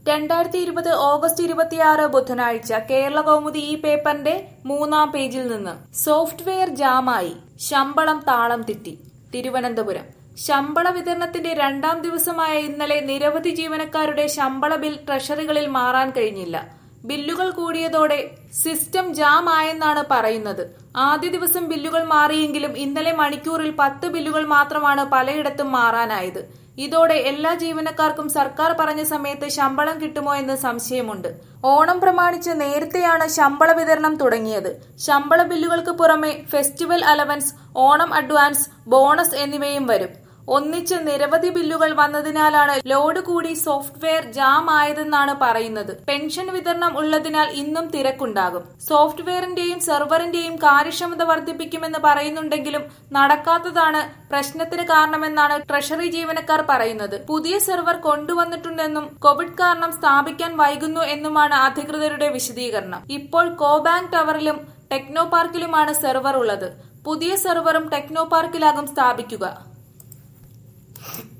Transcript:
രണ്ടായിരത്തി ഇരുപത് ഓഗസ്റ്റ് ഇരുപത്തിയാറ് ബുധനാഴ്ച കേരള കൗമുദി ഈ പേപ്പറിന്റെ മൂന്നാം പേജിൽ നിന്ന് സോഫ്റ്റ്വെയർ ജാമായി ശമ്പളം താളം തെറ്റി തിരുവനന്തപുരം ശമ്പള വിതരണത്തിന്റെ രണ്ടാം ദിവസമായ ഇന്നലെ നിരവധി ജീവനക്കാരുടെ ശമ്പള ബിൽ ട്രഷറികളിൽ മാറാൻ കഴിഞ്ഞില്ല ബില്ലുകൾ കൂടിയതോടെ സിസ്റ്റം ജാം ആയെന്നാണ് പറയുന്നത് ആദ്യ ദിവസം ബില്ലുകൾ മാറിയെങ്കിലും ഇന്നലെ മണിക്കൂറിൽ പത്ത് ബില്ലുകൾ മാത്രമാണ് പലയിടത്തും മാറാനായത് ഇതോടെ എല്ലാ ജീവനക്കാർക്കും സർക്കാർ പറഞ്ഞ സമയത്ത് ശമ്പളം കിട്ടുമോ എന്ന് സംശയമുണ്ട് ഓണം പ്രമാണിച്ച് നേരത്തെയാണ് ശമ്പള വിതരണം തുടങ്ങിയത് ശമ്പള ബില്ലുകൾക്ക് പുറമെ festival allowance Onam advance bonus എന്നിവയും വരും ഒന്നിച്ച് നിരവധി ബില്ലുകൾ വന്നതിനാലാണ് ലോഡ് കൂടി സോഫ്റ്റ്വെയർ ജാം ആയതെന്നാണ് പറയുന്നത് പെൻഷൻ വിതരണം ഉള്ളതിനാൽ ഇന്നും തിരക്കുണ്ടാകും സോഫ്റ്റ്വെയറിന്റെയും സെർവറിന്റെയും കാര്യക്ഷമത വർദ്ധിപ്പിക്കുമെന്ന് പറയുന്നുണ്ടെങ്കിലും നടക്കാത്തതാണ് പ്രശ്നത്തിന് കാരണമെന്നാണ് ട്രഷറി ജീവനക്കാർ പറയുന്നത് പുതിയ സെർവർ കൊണ്ടുവന്നിട്ടുണ്ടെന്നും കോവിഡ് കാരണം സ്ഥാപിക്കാൻ വൈകുന്നു എന്നുമാണ് അധികൃതരുടെ വിശദീകരണം ഇപ്പോൾ കോബാങ്ക് ടവറിലും ടെക്നോ പാർക്കിലുമാണ് സെർവർ ഉള്ളത് പുതിയ സെർവറും ടെക്നോ പാർക്കിലാകും സ്ഥാപിക്കുക